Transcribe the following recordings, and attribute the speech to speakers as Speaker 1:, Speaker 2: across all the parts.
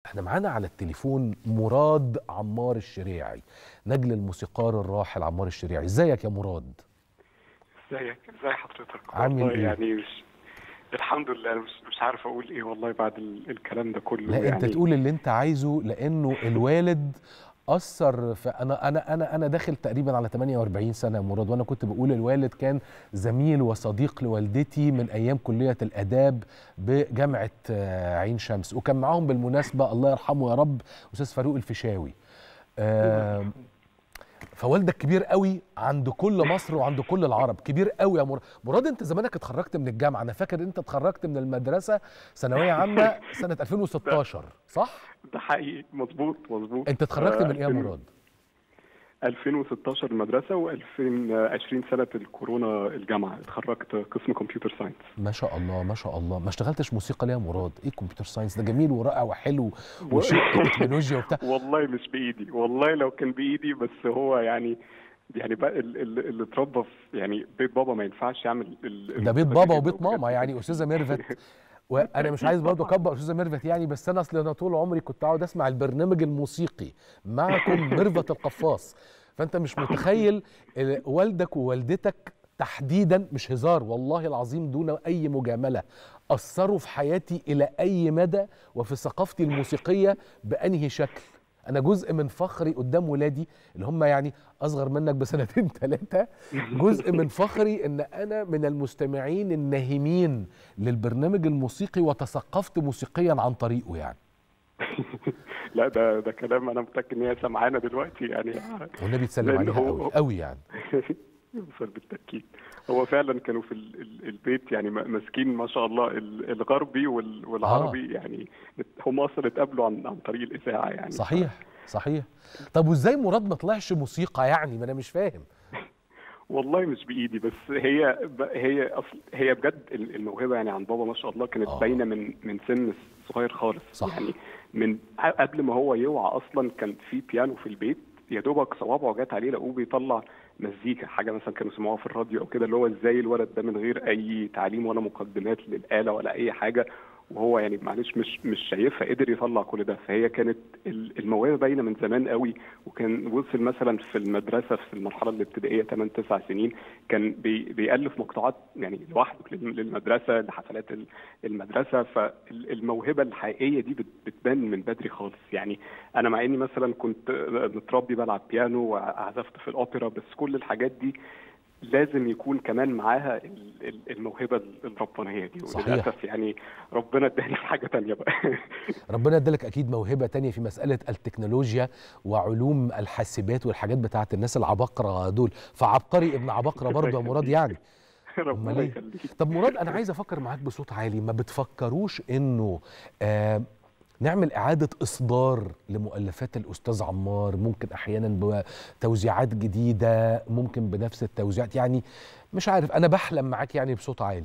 Speaker 1: احنا معانا على التليفون مراد عمار الشريعي نجل الموسيقار الراحل عمار الشريعي ازيك يا مراد
Speaker 2: ازيك ازي حضرتك
Speaker 1: عامل
Speaker 2: والله
Speaker 1: إيه؟
Speaker 2: يعني مش الحمد لله مش, مش عارف اقول ايه والله بعد ال... الكلام ده كله
Speaker 1: لا
Speaker 2: يعني
Speaker 1: انت تقول اللي انت عايزه لانه الوالد اثر في انا انا انا انا داخل تقريبا على 48 سنه يا مراد وانا كنت بقول الوالد كان زميل وصديق لوالدتي من ايام كليه الاداب بجامعه آه، عين شمس وكان معاهم بالمناسبه الله يرحمه يا رب استاذ فاروق الفيشاوي آه، فوالدك كبير قوي عند كل مصر وعند كل العرب كبير قوي يا مراد مراد انت زمانك اتخرجت من الجامعه انا فاكر انت اتخرجت من المدرسه ثانويه عامه سنه 2016 صح
Speaker 2: ده حقيقي مظبوط مظبوط
Speaker 1: انت اتخرجت من ايه يا
Speaker 2: 2000
Speaker 1: مراد
Speaker 2: 2016 المدرسه و2020 سنه الكورونا الجامعه اتخرجت قسم كمبيوتر ساينس
Speaker 1: ما شاء الله ما شاء الله ما اشتغلتش موسيقى ليه يا مراد ايه كمبيوتر ساينس ده جميل ورائع وحلو وشيء تكنولوجيا وبتاع
Speaker 2: والله مش بايدي والله لو كان بايدي بس هو يعني يعني بقى ال- ال- اللي اتربى في يعني بيت بابا ما ينفعش يعمل ال-
Speaker 1: ده بيت
Speaker 2: ال-
Speaker 1: بابا
Speaker 2: كده
Speaker 1: وبيت
Speaker 2: وكده.
Speaker 1: ماما يعني استاذه ميرفت وانا مش عايز برضه اكبر استاذه ميرفت يعني بس انا اصل انا طول عمري كنت اقعد اسمع البرنامج الموسيقي معكم ميرفت القفاص فانت مش متخيل ال- والدك ووالدتك تحديدا مش هزار والله العظيم دون اي مجامله اثروا في حياتي الى اي مدى وفي ثقافتي الموسيقيه بانهي شكل انا جزء من فخري قدام ولادي اللي هم يعني اصغر منك بسنتين ثلاثه جزء من فخري ان انا من المستمعين الناهمين للبرنامج الموسيقي وتثقفت موسيقيا عن طريقه يعني
Speaker 2: لا ده ده كلام انا متاكد ان هي سامعانا دلوقتي يعني
Speaker 1: والنبي تسلم
Speaker 2: لأن
Speaker 1: عليها
Speaker 2: هو-
Speaker 1: قوي قوي يعني
Speaker 2: يوصل بالتاكيد هو فعلا كانوا في ال- ال- البيت يعني م- ماسكين ما شاء الله ال- الغربي وال- والعربي يعني هم اصلا اتقابلوا عن عن طريق الاذاعه يعني
Speaker 1: صحيح صحيح طب وازاي مراد ما طلعش موسيقى يعني ما انا مش فاهم
Speaker 2: والله مش بايدي بس هي ب- هي اصل هي بجد ال- الموهبه يعني عن بابا ما شاء الله كانت
Speaker 1: آه.
Speaker 2: باينه من من سن صغير خالص
Speaker 1: صح.
Speaker 2: يعني من ق- قبل ما هو يوعى اصلا كان في بيانو في البيت يا دوبك صوابعه جت عليه لقوه بيطلع مزيكا حاجه مثلا كانوا سمعوها في الراديو او كده اللي هو ازاي الولد ده من غير اي تعليم ولا مقدمات للاله ولا اي حاجه وهو يعني معلش مش مش شايفها قدر يطلع كل ده فهي كانت ال- الموهبه باينه من زمان قوي وكان وصل مثلا في المدرسه في المرحله الابتدائيه 8 9 سنين كان بي بيالف مقطوعات يعني لوحده لل- للمدرسه لحفلات ال- المدرسه فالموهبه الحقيقيه دي بت- بتبان من بدري خالص يعني انا مع اني مثلا كنت متربي بلعب بيانو وعزفت في الاوبرا بس كل الحاجات دي لازم يكون كمان معاها ال- ال- الموهبه الربانيه دي
Speaker 1: صحيح.
Speaker 2: وللاسف يعني ربنا اداني في حاجه تانية بقى
Speaker 1: ربنا ادالك اكيد موهبه تانية في مساله التكنولوجيا وعلوم الحاسبات والحاجات بتاعت الناس العباقره دول فعبقري ابن عباقره برضه يا مراد يعني أمال
Speaker 2: ربنا
Speaker 1: إيه؟
Speaker 2: يخليك
Speaker 1: طب مراد انا عايز افكر معاك بصوت عالي ما بتفكروش انه آه نعمل اعاده اصدار لمؤلفات الاستاذ عمار ممكن احيانا بتوزيعات جديده ممكن بنفس التوزيعات يعني مش عارف انا بحلم معاك يعني بصوت عالي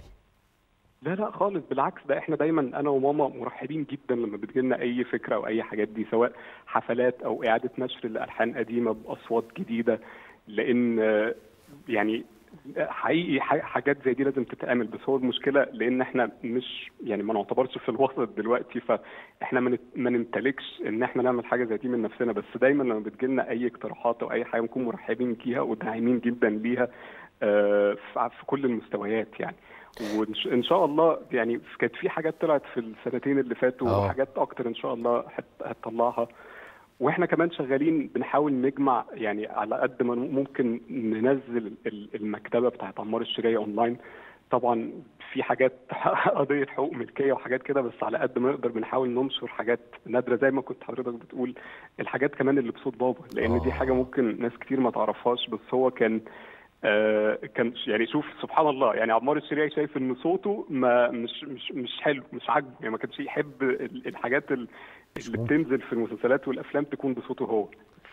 Speaker 2: لا لا خالص بالعكس ده احنا دايما انا وماما مرحبين جدا لما بتجيلنا اي فكره او اي حاجات دي سواء حفلات او اعاده نشر لالحان قديمه باصوات جديده لان آه، يعني حقيقي ح- حاجات زي دي لازم تتعمل بس هو المشكله لان احنا مش يعني ما نعتبرش في الوسط دلوقتي فاحنا ما نت- ما نمتلكش ان احنا نعمل حاجه زي دي من نفسنا بس دايما لما بتجيلنا اي اقتراحات او اي حاجه بنكون مرحبين بيها وداعمين جدا ليها آه، في في كل المستويات يعني وان شاء الله يعني كانت في حاجات طلعت في السنتين اللي فاتوا
Speaker 1: آه.
Speaker 2: وحاجات اكتر ان شاء الله هت- هتطلعها واحنا كمان شغالين بنحاول نجمع يعني على قد ما ممكن ننزل ال- المكتبه بتاعت عمار الشريعي اونلاين طبعا في حاجات قضيه حقوق ملكيه وحاجات كده بس على قد ما نقدر بنحاول ننشر حاجات نادره زي ما كنت حضرتك بتقول الحاجات كمان اللي بصوت بابا لان دي
Speaker 1: آه.
Speaker 2: حاجه ممكن ناس كتير ما تعرفهاش بس هو كان آه كان يعني شوف سبحان الله يعني عمار الشريعي شايف ان صوته ما مش مش مش حلو مش عاجبه يعني ما كانش يحب ال- الحاجات ال- اللي
Speaker 1: ممكن.
Speaker 2: بتنزل في المسلسلات والافلام تكون بصوته هو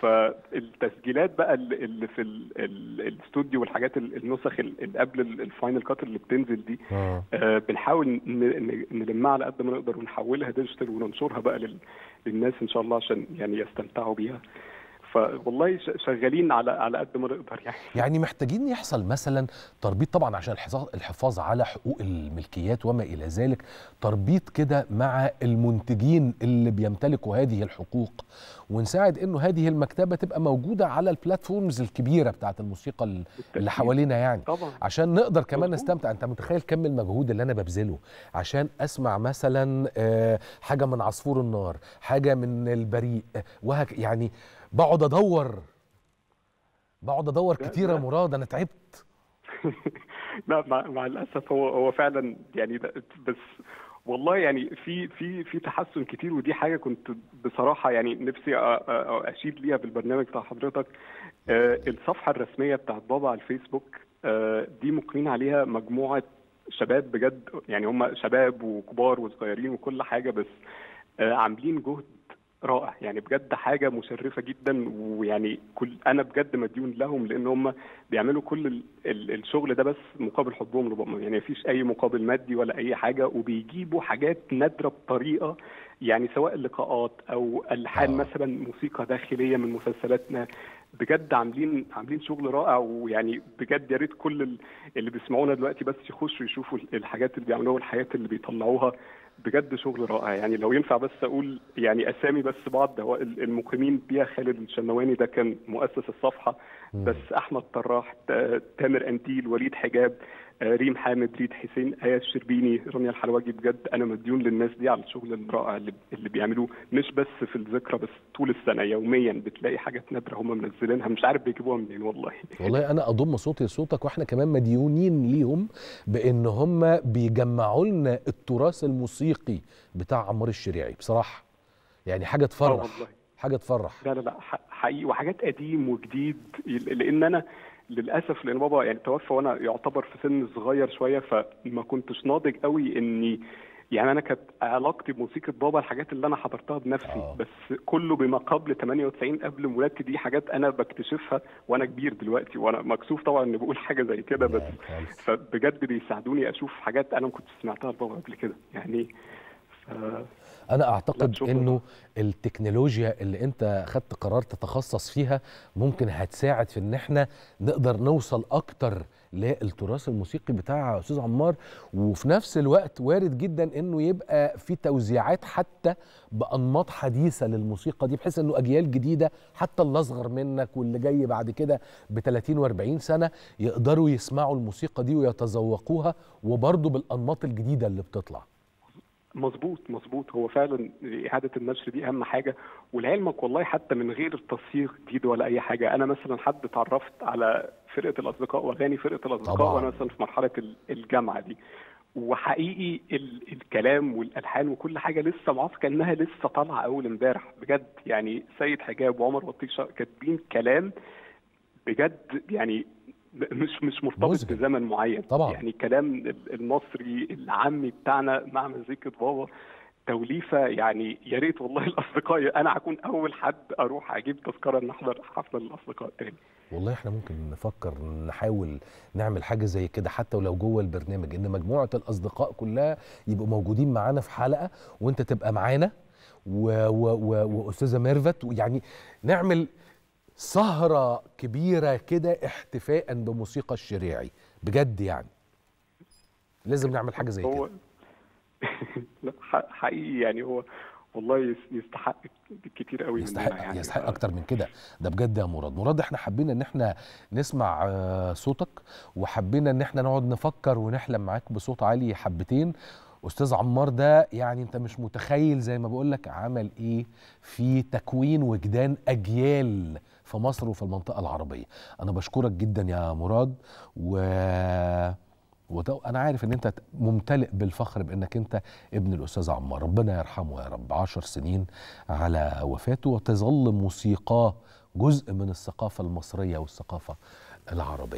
Speaker 2: فالتسجيلات بقى اللي اللي في ال- ال- الاستوديو والحاجات ال- النسخ ال- اللي قبل ال- الفاينل كات اللي بتنزل دي
Speaker 1: آه.
Speaker 2: آه، بنحاول ن- ن- نلمها على قد ما نقدر ونحولها ديجيتال وننشرها بقى لل- للناس ان شاء الله عشان يعني يستمتعوا بيها فوالله ش- شغالين على على قد ما نقدر يعني
Speaker 1: يعني محتاجين يحصل مثلا تربيط طبعا عشان الحفاظ الحفاظ على حقوق الملكيات وما الى ذلك تربيط كده مع المنتجين اللي بيمتلكوا هذه الحقوق ونساعد انه هذه المكتبه تبقى موجوده على البلاتفورمز الكبيره بتاعت الموسيقى ال- اللي
Speaker 2: بالتأكيد.
Speaker 1: حوالينا يعني
Speaker 2: طبعا
Speaker 1: عشان نقدر كمان
Speaker 2: مظبوط.
Speaker 1: نستمتع انت متخيل كم المجهود اللي انا ببذله عشان اسمع مثلا آه، حاجه من عصفور النار حاجه من البريء آه، وهك يعني بقعد ادور بقعد ادور
Speaker 2: لا،
Speaker 1: كتير يا
Speaker 2: لا.
Speaker 1: مراد انا تعبت
Speaker 2: لا مع, مع الاسف هو هو فعلا يعني ده بس والله يعني في في في تحسن كتير ودي حاجه كنت بصراحه يعني نفسي أ- أ- اشيد ليها بالبرنامج بتاع حضرتك آه، الصفحه الرسميه بتاعت بابا على الفيسبوك آه، دي مقيمين عليها مجموعه شباب بجد يعني هم شباب وكبار وصغيرين وكل حاجه بس آه، عاملين جهد رائع يعني بجد حاجه مشرفه جدا ويعني كل انا بجد مديون لهم لان هم بيعملوا كل ال- ال- الشغل ده بس مقابل حبهم لبابا يعني مفيش اي مقابل مادي ولا اي حاجه وبيجيبوا حاجات نادره بطريقه يعني سواء لقاءات او الحان
Speaker 1: آه.
Speaker 2: مثلا موسيقى داخليه من مسلسلاتنا بجد عاملين عاملين شغل رائع ويعني بجد يا ريت كل ال- اللي بيسمعونا دلوقتي بس يخشوا يشوفوا الحاجات اللي بيعملوها والحياه اللي بيطلعوها بجد شغل رائع يعني لو ينفع بس اقول يعني اسامي بس بعض هو ال- المقيمين بيها خالد الشنواني ده كان مؤسس الصفحه بس احمد طراح تا- تامر انتيل وليد حجاب آه، ريم حامد ريد حسين ايه الشربيني رانيا الحلواجي بجد انا مديون للناس دي على الشغل الرائع اللي, اللي بيعملوه مش بس في الذكرى بس طول السنه يوميا بتلاقي حاجات نادره هم منزلينها مش عارف بيجيبوها منين والله
Speaker 1: والله انا اضم صوتي لصوتك واحنا كمان مديونين ليهم بان هم بيجمعوا لنا التراث الموسيقي بتاع عمار الشريعي بصراحه يعني حاجه
Speaker 2: اه
Speaker 1: تفرح
Speaker 2: والله
Speaker 1: حاجه تفرح
Speaker 2: لا لا لا ح- حقيقي وحاجات قديم وجديد لان انا للاسف لان بابا يعني توفى وانا يعتبر في سن صغير شويه فما كنتش ناضج قوي اني يعني انا كانت علاقتي بموسيقى بابا الحاجات اللي انا حضرتها بنفسي
Speaker 1: آه.
Speaker 2: بس كله بما قبل 98 قبل مولادتي دي حاجات انا بكتشفها وانا كبير دلوقتي وانا مكسوف طبعا اني بقول حاجه زي كده بس
Speaker 1: لا خالص.
Speaker 2: فبجد بيساعدوني اشوف حاجات انا ما كنتش سمعتها لبابا قبل كده يعني ف...
Speaker 1: انا اعتقد
Speaker 2: لا، شكراً.
Speaker 1: انه التكنولوجيا اللي انت خدت قرار تتخصص فيها ممكن هتساعد في ان احنا نقدر نوصل اكتر للتراث الموسيقي بتاع استاذ عمار وفي نفس الوقت وارد جدا انه يبقى في توزيعات حتى بانماط حديثه للموسيقى دي بحيث انه اجيال جديده حتى اللي اصغر منك واللي جاي بعد كده ب 30 و40 سنه يقدروا يسمعوا الموسيقى دي ويتذوقوها وبرضه بالانماط الجديده اللي بتطلع
Speaker 2: مظبوط مظبوط هو فعلا إعادة النشر دي أهم حاجة ولعلمك والله حتى من غير تصوير جديد ولا أي حاجة أنا مثلا حد اتعرفت على فرقة الأصدقاء وأغاني فرقة الأصدقاء
Speaker 1: طبعاً.
Speaker 2: وأنا مثلا في مرحلة ال- الجامعة دي وحقيقي ال الكلام والألحان وكل حاجة لسه معاص كأنها لسه طالعة أول امبارح بجد يعني سيد حجاب وعمر بطيشة كاتبين كلام بجد يعني مش مش مرتبط
Speaker 1: مذهل.
Speaker 2: بزمن معين
Speaker 1: طبعاً.
Speaker 2: يعني كلام المصري العامي بتاعنا مع مزيكة بابا توليفه يعني يا ريت والله الاصدقاء انا هكون اول حد اروح اجيب تذكره ان احضر حفله للاصدقاء تاني
Speaker 1: والله احنا ممكن نفكر نحاول نعمل حاجه زي كده حتى ولو جوه البرنامج ان مجموعه الاصدقاء كلها يبقوا موجودين معانا في حلقه وانت تبقى معانا و- و- و- واستاذه ميرفت يعني نعمل سهره كبيره كده احتفاء بموسيقى الشريعي بجد يعني لازم نعمل حاجه زي
Speaker 2: هو
Speaker 1: كده
Speaker 2: لا ح- حقيقي يعني هو والله يس- يستحق كتير قوي مننا
Speaker 1: يستحق
Speaker 2: يعني
Speaker 1: يستحق
Speaker 2: ف-
Speaker 1: اكتر من كده ده بجد يا مراد مراد احنا حبينا ان احنا نسمع آه، صوتك وحبينا ان احنا نقعد نفكر ونحلم معاك بصوت عالي حبتين استاذ عمار ده يعني انت مش متخيل زي ما بقول لك عمل ايه في تكوين وجدان اجيال في مصر وفي المنطقه العربيه انا بشكرك جدا يا مراد و وده انا عارف ان انت ممتلئ بالفخر بانك انت ابن الاستاذ عمار ربنا يرحمه يا رب عشر سنين على وفاته وتظل موسيقاه جزء من الثقافه المصريه والثقافه العربيه